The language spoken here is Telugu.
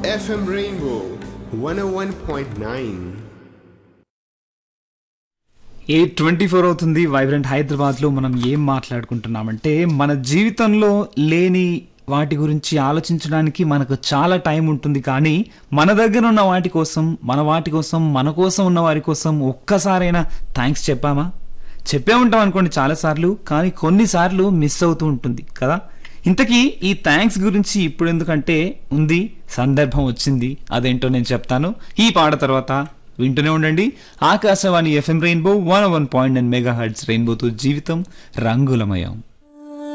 FM Rainbow 101.9. Eight twenty four అవుతుంది వైబ్రెంట్ హైదరాబాద్లో మనం ఏం మాట్లాడుకుంటున్నామంటే మన జీవితంలో లేని వాటి గురించి ఆలోచించడానికి మనకు చాలా టైం ఉంటుంది కానీ మన దగ్గర ఉన్న వాటి కోసం మన వాటి కోసం మన కోసం ఉన్న వారి కోసం ఒక్కసారైనా థ్యాంక్స్ చెప్పామా చెప్పే ఉంటాం అనుకోండి చాలాసార్లు కానీ కొన్నిసార్లు మిస్ అవుతూ ఉంటుంది కదా ఇంతకీ ఈ థ్యాంక్స్ గురించి ఇప్పుడు ఎందుకంటే ఉంది సందర్భం వచ్చింది అదేంటో నేను చెప్తాను ఈ పాట తర్వాత వింటూనే ఉండండి Akashvani FM rainbow one one point and mega hertz రెయిన్బోతో జీవితం రంగులమయం